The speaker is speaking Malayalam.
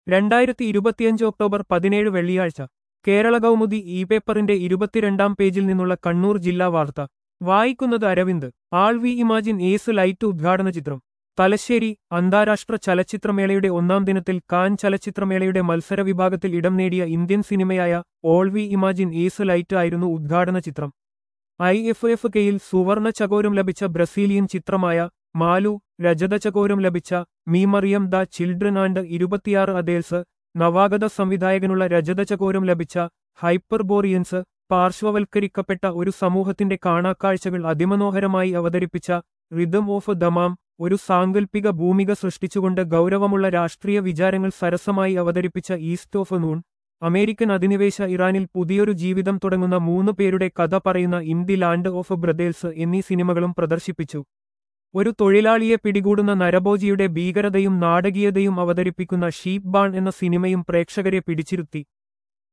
രണ്ടായിരത്തി ഇരുപത്തിയഞ്ച് ഒക്ടോബർ പതിനേഴ് വെള്ളിയാഴ്ച കേരള കൗമുദി ഇ പേപ്പറിന്റെ ഇരുപത്തിരണ്ടാം പേജിൽ നിന്നുള്ള കണ്ണൂർ ജില്ലാ വാർത്ത വായിക്കുന്നത് Aravind all we imagine as light ഉദ്ഘാടന ചിത്രം തലശ്ശേരി അന്താരാഷ്ട്ര ചലച്ചിത്രമേളയുടെ ഒന്നാം ദിനത്തിൽ കാൻ ചലച്ചിത്രമേളയുടെ മത്സര വിഭാഗത്തിൽ ഇടം നേടിയ ഇന്ത്യൻ സിനിമയായ all we imagine as light ആയിരുന്നു ഉദ്ഘാടന ചിത്രം ഐ എഫ് എഫ് കെയിൽ സുവർണ ചകോരം ലഭിച്ച ബ്രസീലിയൻ ചിത്രമായ മാലു രജത ചകോരം ലഭിച്ച മീമറിയം ദ ചിൽഡ്രൻ ആൻഡ് ഇരുപത്തിയാറ് അതേൽസ് നവാഗത സംവിധായകനുള്ള രജത ചകോരം ലഭിച്ച ഹൈപ്പർബോറിയൻസ് പാർശ്വവൽക്കരിക്കപ്പെട്ട ഒരു സമൂഹത്തിന്റെ കാണാക്കാഴ്ചകൾ അതിമനോഹരമായി അവതരിപ്പിച്ച റിതം ഓഫ് ദമാം ഒരു സാങ്കല്പിക ഭൂമിക സൃഷ്ടിച്ചുകൊണ്ട് ഗൗരവമുള്ള രാഷ്ട്രീയ വിചാരങ്ങൾ സരസമായി അവതരിപ്പിച്ച ഈസ്റ്റ് ഓഫ് നൂൺ അമേരിക്കൻ അധിനിവേശ ഇറാനിൽ പുതിയൊരു ജീവിതം തുടങ്ങുന്ന മൂന്ന് പേരുടെ കഥ പറയുന്ന in the land of brothers എന്നീ സിനിമകളും പ്രദർശിപ്പിച്ചു ഒരു തൊഴിലാളിയെ പിടികൂടുന്ന നരഭോജിയുടെ ഭീകരതയും നാടകീയതയും അവതരിപ്പിക്കുന്ന ഷീപ്പ് ബാൺ എന്ന സിനിമയും പ്രേക്ഷകരെ പിടിച്ചിരുത്തി